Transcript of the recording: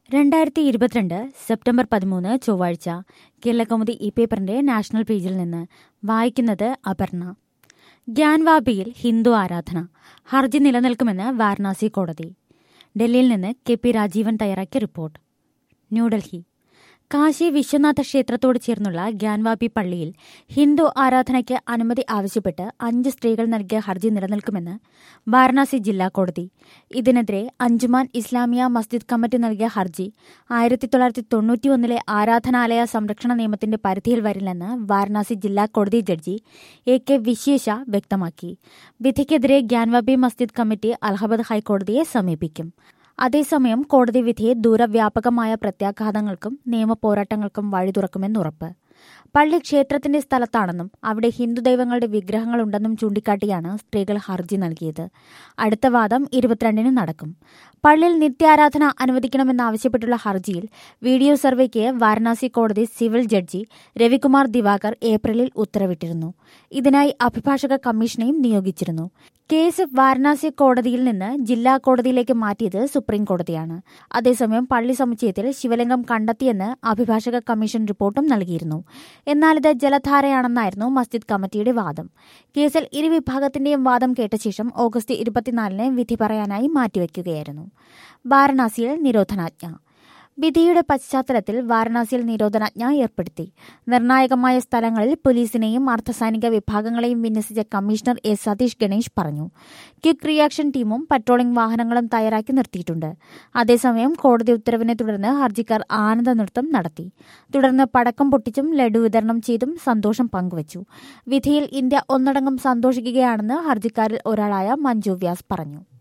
രണ്ടായിരത്തി ഇരുപത്തിരണ്ട് സെപ്റ്റംബർ പതിമൂന്ന് ചൊവ്വാഴ്ച കേരളകൗമുദി ഈ പേപ്പറിന്റെ നാഷണൽ പേജിൽ നിന്ന് വായിക്കുന്നത് അപർണ ഗ്യാൻവാബിയിൽ ഹിന്ദു ആരാധന ഹർജി നിലനിൽക്കുമെന്ന് വാരണാസി കോടതി ഡൽഹിയിൽ നിന്ന് കെ പി രാജീവൻ തയ്യാറാക്കിയ റിപ്പോർട്ട് ന്യൂഡൽഹി കാശി വിശ്വനാഥ ക്ഷേത്രത്തോട് ചേർന്നുള്ള ഗ്യാൻവാബി പള്ളിയിൽ ഹിന്ദു ആരാധനയ്ക്ക് അനുമതി ആവശ്യപ്പെട്ട് അഞ്ച് സ്ത്രീകൾ നൽകിയ ഹർജി നിലനിൽക്കുമെന്ന് വാരണാസി ജില്ലാ കോടതി ഇതിനെതിരെ അഞ്ജുമാൻ ഇസ്ലാമിയ മസ്ജിദ് കമ്മിറ്റി നൽകിയ ഹർജി ആയിരത്തി തൊള്ളായിരത്തി തൊണ്ണൂറ്റിയൊന്നിലെ ആരാധനാലയ സംരക്ഷണ നിയമത്തിന്റെ പരിധിയിൽ വരില്ലെന്ന് വാരണാസി ജില്ലാ കോടതി ജഡ്ജി എ കെ വിശേഷ വ്യക്തമാക്കി വിധിക്കെതിരെ ഗ്യാൻവാബി മസ്ജിദ് കമ്മിറ്റി അലഹബാദ് ഹൈക്കോടതിയെ സമീപിക്കും അതേസമയം കോടതി വിധിയെ ദൂരവ്യാപകമായ പ്രത്യാഘാതങ്ങൾക്കും നിയമപോരാട്ടങ്ങൾക്കും വഴി തുറക്കുമെന്നുറപ്പ് പള്ളി ക്ഷേത്രത്തിന്റെ സ്ഥലത്താണെന്നും അവിടെ ഹിന്ദു ദൈവങ്ങളുടെ വിഗ്രഹങ്ങളുണ്ടെന്നും ചൂണ്ടിക്കാട്ടിയാണ് സ്ത്രീകൾ ഹർജി നൽകിയത് അടുത്ത വാദം ഇരുപത്തിരണ്ടിന് നടക്കും പള്ളിയിൽ നിത്യാരാധന അനുവദിക്കണമെന്നാവശ്യപ്പെട്ടുള്ള ഹർജിയിൽ വീഡിയോ സർവേക്ക് വാരണാസി കോടതി സിവിൽ ജഡ്ജി രവികുമാർ ദിവാകർ ഏപ്രിലിൽ ഉത്തരവിട്ടിരുന്നു ഇതിനായി അഭിഭാഷക കമ്മീഷനെയും നിയോഗിച്ചിരുന്നു കേസ് വാരണാസി കോടതിയിൽ നിന്ന് ജില്ലാ കോടതിയിലേക്ക് മാറ്റിയത് സുപ്രീം കോടതിയാണ് അതേസമയം പള്ളി സമുച്ചയത്തിൽ ശിവലിംഗം കണ്ടെത്തിയെന്ന് അഭിഭാഷക കമ്മീഷൻ റിപ്പോർട്ടും നൽകിയിരുന്നു എന്നാൽ ഇത് ജലധാരയാണെന്നായിരുന്നു മസ്ജിദ് കമ്മിറ്റിയുടെ വാദം കേസിൽ ഇരുവിഭാഗത്തിന്റെയും വാദം കേട്ട ശേഷം ഓഗസ്റ്റ് ഇരുപത്തിനാലിന് വിധി പറയാനായി മാറ്റിവെക്കുകയായിരുന്നു വാരണാസിയിൽ നിരോധനാജ്ഞ വിധിയുടെ പശ്ചാത്തലത്തിൽ വാരണാസിയിൽ നിരോധനാജ്ഞ ഏർപ്പെടുത്തി നിർണായകമായ സ്ഥലങ്ങളിൽ പോലീസിനെയും അർദ്ധസൈനിക വിഭാഗങ്ങളെയും വിന്യസിച്ച കമ്മീഷണർ എ സതീഷ് ഗണേഷ് പറഞ്ഞു ക്വിക്ക് റിയാക്ഷൻ ടീമും പട്രോളിംഗ് വാഹനങ്ങളും തയ്യാറാക്കി നിർത്തിയിട്ടുണ്ട് അതേസമയം കോടതി ഉത്തരവിനെ തുടർന്ന് ഹർജിക്കാർ ആനന്ദ നൃത്തം നടത്തി തുടർന്ന് പടക്കം പൊട്ടിച്ചും ലഡു വിതരണം ചെയ്തും സന്തോഷം പങ്കുവച്ചു വിധിയിൽ ഇന്ത്യ ഒന്നടങ്കം സന്തോഷിക്കുകയാണെന്ന് ഹർജിക്കാരിൽ ഒരാളായ മഞ്ജു വ്യാസ് പറഞ്ഞു